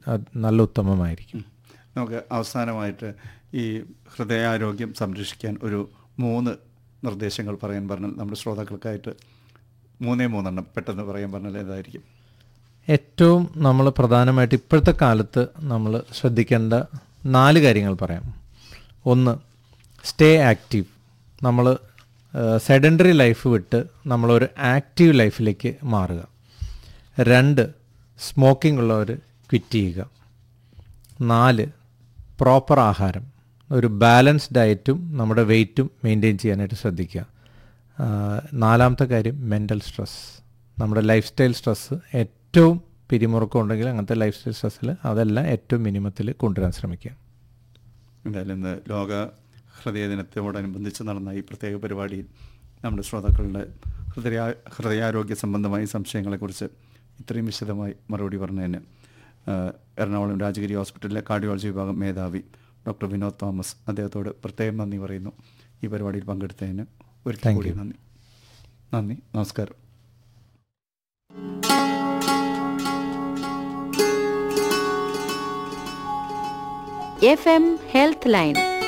അത് നല്ല ഉത്തമമായിരിക്കും നമുക്ക് അവസാനമായിട്ട് ഈ ഹൃദയാരോഗ്യം സംരക്ഷിക്കാൻ ഒരു മൂന്ന് നിർദ്ദേശങ്ങൾ പറയാൻ പറഞ്ഞാൽ നമ്മുടെ ശ്രോതാക്കൾക്കായിട്ട് മൂന്നേ മൂന്നെണ്ണം പെട്ടെന്ന് പറയാൻ പറഞ്ഞാൽ ഏതായിരിക്കും ഏറ്റവും നമ്മൾ പ്രധാനമായിട്ട് ഇപ്പോഴത്തെ കാലത്ത് നമ്മൾ ശ്രദ്ധിക്കേണ്ട നാല് കാര്യങ്ങൾ പറയാം ഒന്ന് സ്റ്റേ ആക്റ്റീവ് നമ്മൾ സെഡൻഡറി ലൈഫ് വിട്ട് നമ്മളൊരു ആക്റ്റീവ് ലൈഫിലേക്ക് മാറുക രണ്ട് സ്മോക്കിംഗ് ഉള്ളവർ ക്വിറ്റ് ചെയ്യുക നാല് പ്രോപ്പർ ആഹാരം ഒരു ബാലൻസ് ഡയറ്റും നമ്മുടെ വെയിറ്റും മെയിൻറ്റെയിൻ ചെയ്യാനായിട്ട് ശ്രദ്ധിക്കുക ആ, നാലാമത്തെ കാര്യം മെൻ്റൽ സ്ട്രെസ് നമ്മുടെ ലൈഫ് സ്റ്റൈൽ സ്ട്രെസ്സ് ഏറ്റവും പിരിമുറുക്കം ഉണ്ടെങ്കിൽ അങ്ങനത്തെ ലൈഫ് സ്റ്റൈൽ സ്ട്രെസ്സിൽ അതെല്ലാം ഏറ്റവും മിനിമത്തിൽ കൊണ്ടുവരാൻ ശ്രമിക്കുക എന്തായാലും ഇന്ന് ലോക ഹൃദയ ദിനത്തോടനുബന്ധിച്ച് നടന്ന ഈ പ്രത്യേക പരിപാടിയിൽ നമ്മുടെ ശ്രോതാക്കളുടെ ഹൃദയ ഹൃദയാരോഗ്യ സംബന്ധമായ സംശയങ്ങളെക്കുറിച്ച് ഇത്രയും വിശദമായി മറുപടി പറഞ്ഞതിന് ആ, എറണാകുളം രാജഗിരി ഹോസ്പിറ്റലിലെ കാർഡിയോളജി വിഭാഗം മേധാവി ഡോക്ടർ വിനോദ് തോമസ് അദ്ദേഹത്തോട് പ്രത്യേകം നന്ദി പറയുന്നു ഈ പരിപാടിയിൽ പങ്കെടുത്തതിന് ഒരിക്കൽ Thank കൂടി you. നന്ദി നന്ദി നമസ്കാരം എഫ് എം ഹെൽത്ത് ലൈൻ